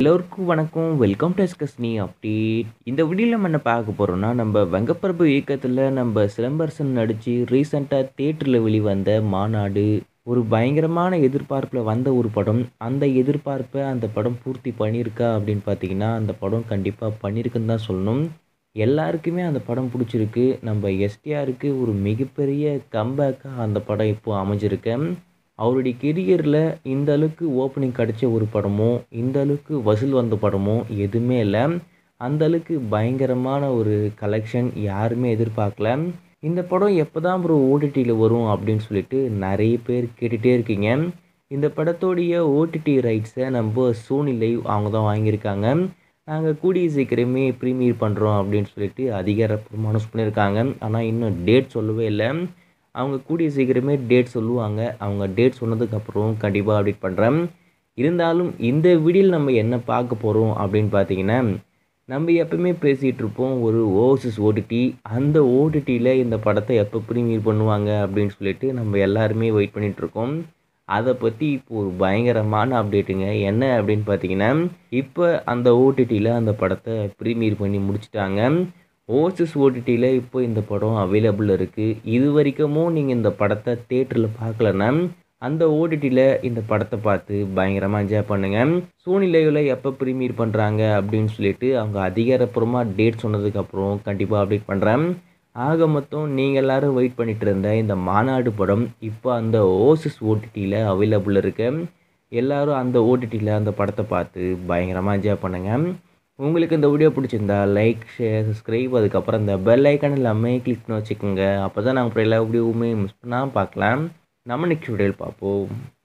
எல்லோருக்கும் வணக்கம் welcome to எஸ்கஸ்னி update இந்த வீடியோவில் நம்ம என்ன பார்க்க போகிறோம்னா நம்ம வெங்கப்பிரபு இயக்கத்தில் நம்ம சிலம்பரசன் நடித்து ரீசெண்டாக தேட்டரில் வெளிவந்த மாநாடு ஒரு பயங்கரமான எதிர்பார்ப்பில் வந்த ஒரு படம் அந்த எதிர்பார்ப்பை அந்த படம் பூர்த்தி பண்ணியிருக்கா அப்படின்னு பார்த்தீங்கன்னா அந்த படம் கண்டிப்பாக பண்ணியிருக்குன்னு தான் சொல்லணும் எல்லாருக்குமே அந்த படம் பிடிச்சிருக்கு நம்ம எஸ்டிஆருக்கு ஒரு மிகப்பெரிய கம்பேக்காக அந்த படம் இப்போ அமைஞ்சிருக்கு அவருடைய கெரியரில் இந்த அளவுக்கு ஓப்பனிங் கிடச்ச ஒரு படமோ இந்த அளவுக்கு வசூல் வந்த படமோ எதுவுமே இல்லை அந்த அளவுக்கு பயங்கரமான ஒரு கலெக்ஷன் யாருமே எதிர்பார்க்கல இந்த படம் எப்போ தான் ப்ரோ ஓடிடியில் வரும் அப்படின்னு சொல்லிட்டு நிறைய பேர் கேட்டுகிட்டே இருக்கீங்க இந்த படத்தோடைய ஓடிடி ரைட்ஸை நம்ம சோனி லைவ் அவங்க தான் வாங்கியிருக்காங்க நாங்கள் கூடிய சீக்கிரமே ப்ரீமியர் பண்ணுறோம் அப்படின்னு சொல்லிட்டு அதிகாரப்பூர்வமாக அனௌன்ஸ் பண்ணியிருக்காங்க ஆனால் இன்னும் டேட் சொல்லவே இல்லை அவங்க கூடிய சீக்கிரமே டேட் சொல்லுவாங்க அவங்க டேட் சொன்னதுக்கப்புறம் கண்டிப்பாக அப்டேட் பண்ணுறேன் இருந்தாலும் இந்த வீடியோவில் நம்ம என்ன பார்க்க போகிறோம் அப்படின்னு பார்த்தீங்கன்னா நம்ம எப்பவுமே பேசிகிட்டு இருப்போம் ஒரு ஓவர்சஸ் ஓடிடி அந்த ஓடிடியில் இந்த படத்தை எப்போ ப்ரீமியர் பண்ணுவாங்க அப்படின்னு சொல்லிட்டு நம்ம எல்லாருமே வெயிட் பண்ணிகிட்ருக்கோம் அதை பற்றி இப்போ ஒரு பயங்கரமான அப்டேட்டுங்க என்ன அப்படின்னு பார்த்தீங்கன்னா இப்போ அந்த ஓடிடியில் அந்த படத்தை ப்ரீமியர் பண்ணி முடிச்சிட்டாங்க ஓசஸ் ஓடிடியில் இப்போ இந்த படம் அவைலபிள் இருக்குது இது வரைக்குமும் நீங்கள் இந்த படத்தை தேட்டரில் பார்க்கலன்னா அந்த ஓடிடியில் இந்த படத்தை பார்த்து பயங்கரமாக என்ஜாய் பண்ணுங்கள் சோனி லைவில் எப்போ ப்ரீமியர் பண்ணுறாங்க அப்படின்னு சொல்லிட்டு அவங்க அதிகாரப்பூர்வமாக டேட் சொன்னதுக்கப்புறம் கண்டிப்பாக அப்டேட் பண்ணுறேன் ஆக மொத்தம் நீங்கள் எல்லோரும் வெயிட் பண்ணிகிட்டு இருந்த இந்த மாநாடு படம் இப்போ அந்த ஓசஸ் ஓடிடியில் அவைலபிள் இருக்கு எல்லோரும் அந்த ஓடிடியில் அந்த படத்தை பார்த்து பயங்கரமாக என்ஜாய் பண்ணுங்கள் உங்களுக்கு இந்த வீடியோ பிடிச்சிருந்தா லைக் ஷேர் சப்ஸ்கிரைப் அதுக்கப்புறம் இந்த பெல் ஐக்கான் எல்லாமே கிளிக் பண்ணி வச்சுக்கோங்க அப்போ தான் நாங்கள் அப்புறம் எல்லா வீடியோவுமே மிஸ் பண்ணாமல் பார்க்கலாம் நம்ம நெக்ஸ்ட் வீடியோவில் பார்ப்போம்